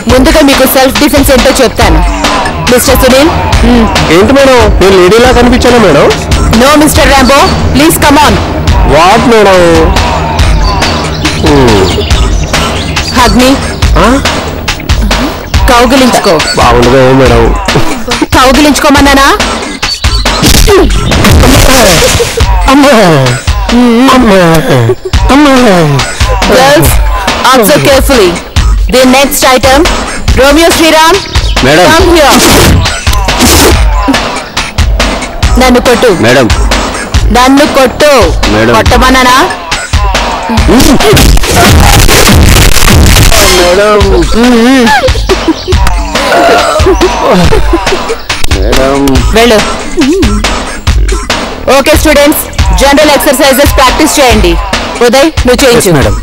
ముందుగా మీకు self defence ఏంటో చెప్తాను మిస్టర్ సునీల్ ఏంటి మేడం నేను లేడీలా కనిపించాను madam no mister Rambo please come on what madam హగ్ని కౌగిలించుకో బాగుండదు మేడం కౌగిలించుకోమన్నానా అమ్మా అమ్మా అమ్మా girls observe carefully the next item Romeo Sriram madam. come here. నన్ను కొట్టు మేడం నన్ను కొట్టు మేడం. కొట్టమన్నానా మేడం మేడం వెళ్ళు okay students general exercises practice చేయండి ఉదయ్ నువ్వు చేయించు madam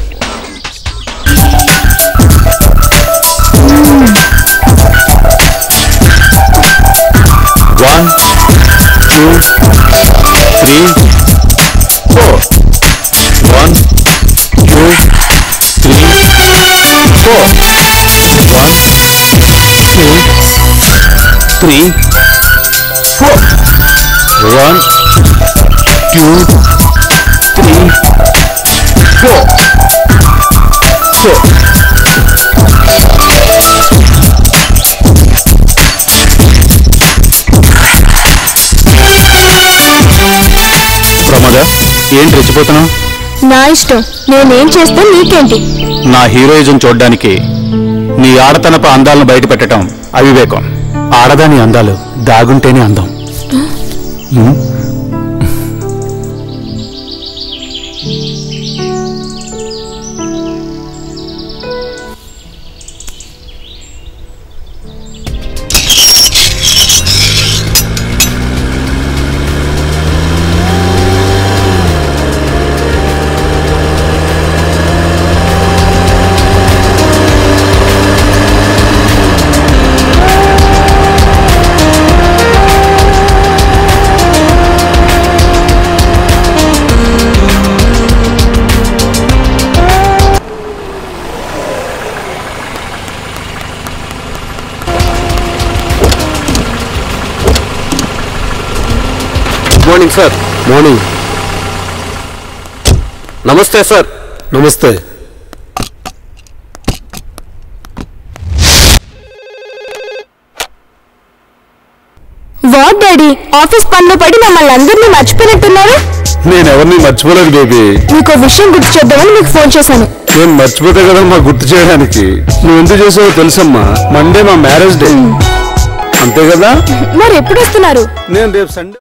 one two three four one two three four one two three four one two three four so Pramoda ఏంటి రెచ్చిపోతున్నావు నా ఇష్టం నేనేం చేస్తే నీకేంటి నా హీరోయిజం చూడ్డానికి నీ ఆడతనపు అందాలను బయట పెట్టడం అవివేకం ఆడదాని అందాలు దాగుంటేనే అందం ఉమ్. మార్నింగ్ సార్ మార్నింగ్ నమస్తే సార్ నమస్తే వాట్ డాడీ ఆఫీస్ పనిలో పడి మమ్మల్ని అందరినీ మర్చిపోయినట్టున్నారు నేను ఎవరిని మర్చిపోలేదు బేబీ మీకు విషయం గుర్తు చేద్దామని మీకు ఫోన్ చేశాను నేను మర్చిపోతే కదా మా గుర్తు చేయడానికి నువ్వు ఎందుకు చేసావో తెలుసమ్మా మండే మా మ్యారేజ్ డే అంతే కదా మరి ఎప్పుడు వస్తున్నారు నేను రేపు సండే